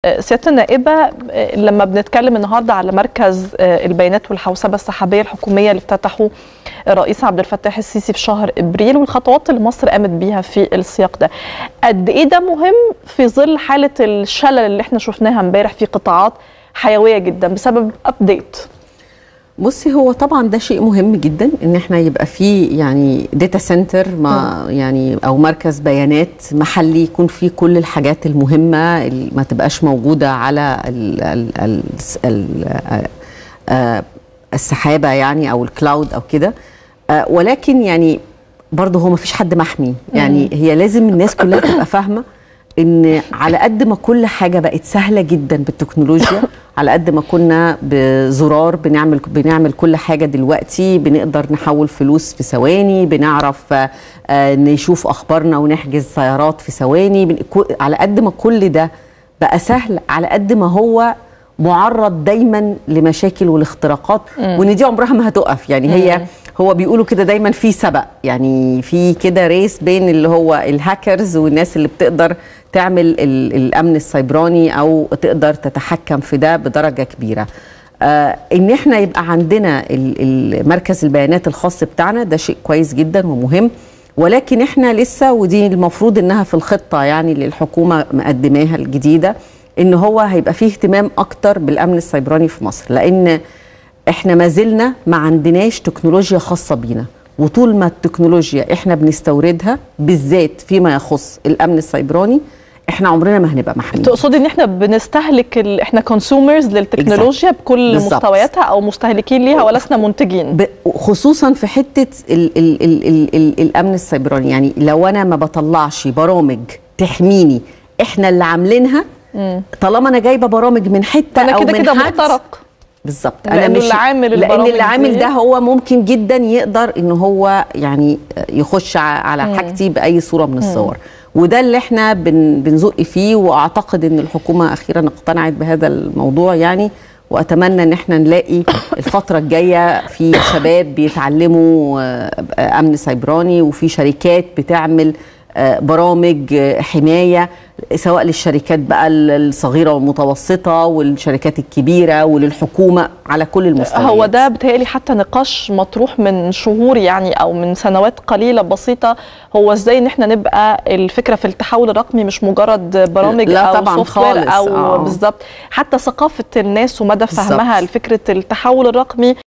سياده النائبه لما بنتكلم النهارده على مركز البيانات والحوسبه السحابيه الحكوميه اللي افتتحه الرئيس عبد الفتاح السيسي في شهر ابريل والخطوات اللي مصر قامت بيها في السياق ده قد ايه ده مهم في ظل حاله الشلل اللي احنا شفناها امبارح في قطاعات حيويه جدا بسبب ابديت بصي هو طبعا ده شيء مهم جدا ان احنا يبقى فيه يعني داتا سنتر ما يعني او مركز بيانات محلي يكون فيه كل الحاجات المهمه اللي ما تبقاش موجوده على ال ال ال ال ال السحابه يعني او الكلاود او كده ولكن يعني برضه هو ما فيش حد محمي يعني هي لازم الناس كلها تبقى فاهمه ان على قد ما كل حاجه بقت سهله جدا بالتكنولوجيا على قد ما كنا بزرار بنعمل بنعمل كل حاجه دلوقتي بنقدر نحول فلوس في ثواني بنعرف نشوف اخبارنا ونحجز سيارات في ثواني على قد ما كل ده بقى سهل على قد ما هو معرض دايما لمشاكل والاختراقات وان دي عمرها ما هتقف يعني هي هو بيقولوا كده دايما في سبق يعني في كده ريس بين اللي هو الهاكرز والناس اللي بتقدر تعمل الامن السيبراني او تقدر تتحكم في ده بدرجه كبيره آه ان احنا يبقى عندنا مركز البيانات الخاص بتاعنا ده شيء كويس جدا ومهم ولكن احنا لسه ودي المفروض انها في الخطه يعني اللي الحكومه مقدماها الجديده ان هو هيبقى فيه اهتمام اكتر بالامن السيبراني في مصر لان احنا ما زلنا ما عندناش تكنولوجيا خاصه بينا وطول ما التكنولوجيا احنا بنستوردها بالذات فيما يخص الامن السيبراني احنا عمرنا ما هنبقى محميين تقصدي ان احنا بنستهلك ال... احنا كونسيومرز للتكنولوجيا بكل بالزبط. مستوياتها او مستهلكين ليها ولسنا منتجين ب... خصوصا في حته ال... ال... ال... ال... ال... الامن السيبراني يعني لو انا ما بطلعش برامج تحميني احنا اللي عاملينها طالما انا جايبه برامج من حته أنا او كده من كده حد مخترق بالظبط انا مش اللي عامل لان اللي عامل ده هو ممكن جدا يقدر ان هو يعني يخش على حاجتي باي صوره من الصور وده اللي احنا بن بنزق فيه واعتقد ان الحكومه اخيرا اقتنعت بهذا الموضوع يعني واتمنى ان احنا نلاقي الفتره الجايه في شباب بيتعلموا امن سيبراني وفي شركات بتعمل برامج حمايه سواء للشركات بقى الصغيره والمتوسطه والشركات الكبيره وللحكومه على كل المستويات هو ده بتهيألي حتى نقاش مطروح من شهور يعني او من سنوات قليله بسيطه هو ازاي ان احنا نبقى الفكره في التحول الرقمي مش مجرد برامج لا او طبعا سوفت وير خالص او آه. بالظبط حتى ثقافه الناس ومدى بالزبط. فهمها لفكره التحول الرقمي